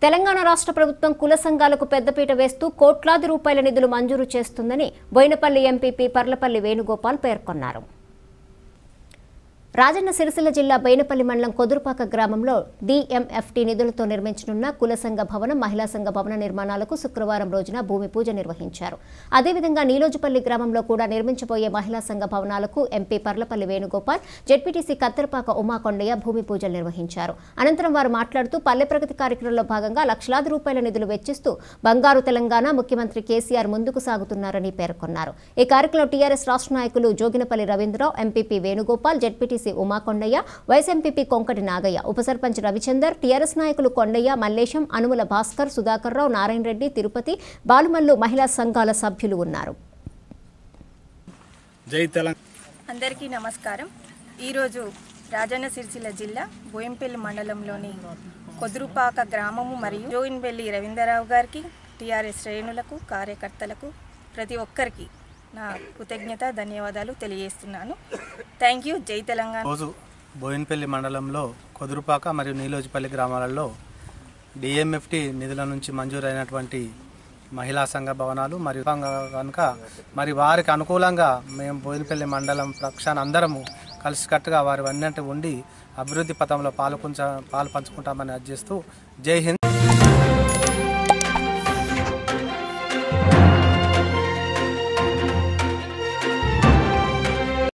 తెలంగాణ రాష్ట్ర ప్రభుత్వం కుల సంఘాలకు పెద్దపీట వేస్తూ కోట్లాది రూపాయల నిధులు మంజూరు చేస్తుందని బోయినపల్లి ఎంపీపీ పర్లపల్లి వేణుగోపాల్ పేర్కొన్నారు రాజన్న సిరిసిల్ల జిల్లా బైనపల్లి మండలం కొదురుపాక గ్రామంలో డిఎంఎఫ్టీ నిధులతో నిర్మించనున్న కుల సంఘ భవనం మహిళా సంఘ భవన నిర్మాణాలకు శుక్రవారం రోజున భూమి పూజ నిర్వహించారు అదేవిధంగా నీలోజుపల్లి గ్రామంలో కూడా నిర్మించబోయే మహిళా సంఘ భవనాలకు ఎంపీ పర్లపల్లి వేణుగోపాల్ జెడ్పీటీసీ కత్తెరపాక ఉమాకొండయ్య భూమి పూజలు నిర్వహించారు అనంతరం వారు మాట్లాడుతూ పల్లె ప్రగతి కార్యక్రమంలో భాగంగా లక్షలాది రూపాయల నిధులు వెచ్చిస్తూ బంగారు తెలంగాణ ముఖ్యమంత్రి కేసీఆర్ ముందుకు సాగుతున్నారని పేర్కొన్నారు ఈ కార్యక్రమంలో టీఆర్ఎస్ రాష్ట్ర నాయకులు Joginapalli Ravindra Rao MPP Venugopal ZPTC Uma Kondaiah vice MPP Konkati Nagaiah ఉప సర్పంచ్ రవిచందర్ టీఆర్ఎస్ నాయకులు కొండయ్య మల్లేశం అనుముల భాస్కర్ సుధాకర్ రావు నారాయణ రెడ్డి తిరుపతి బాలుమల్లు మహిళా సంఘాల సభ్యులు ఉన్నారు జై తెలంగాణ అందరికీ నమస్కారం ఈరోజు రాజన్న సిరిసిల్ల జిల్లా బోయంపల్లి మండలంలోని కొదురుపాక గ్రామము మరియు జోయిన్పల్లి రవీంద్రరావు గారికి టీఆర్ఎస్ శ్రేణులకు కార్యకర్తలకు ప్రతి ఒక్కరికి నా కృతజ్ఞత ధన్యవాదాలు తెలియజేస్తున్నాను థ్యాంక్ యూ జై తెలంగాణ రోజు బోయిన్పల్లి మండలంలో కొదురుపాక మరియు నీలోజిపల్లి గ్రామాలలో డిఎంఎఫ్టి నిధుల నుంచి మంజూరైనటువంటి మహిళా సంఘ భవనాలు మరియు కనుక మరి వారికి అనుకూలంగా మేము బోయినపల్లి మండలం పక్షాన అందరము కలిసికట్టుగా వారి అన్నింటి ఉండి అభివృద్ధి పథంలో పాల్పంచ పాలు పంచుకుంటామని అర్జిస్తూ జై హింద్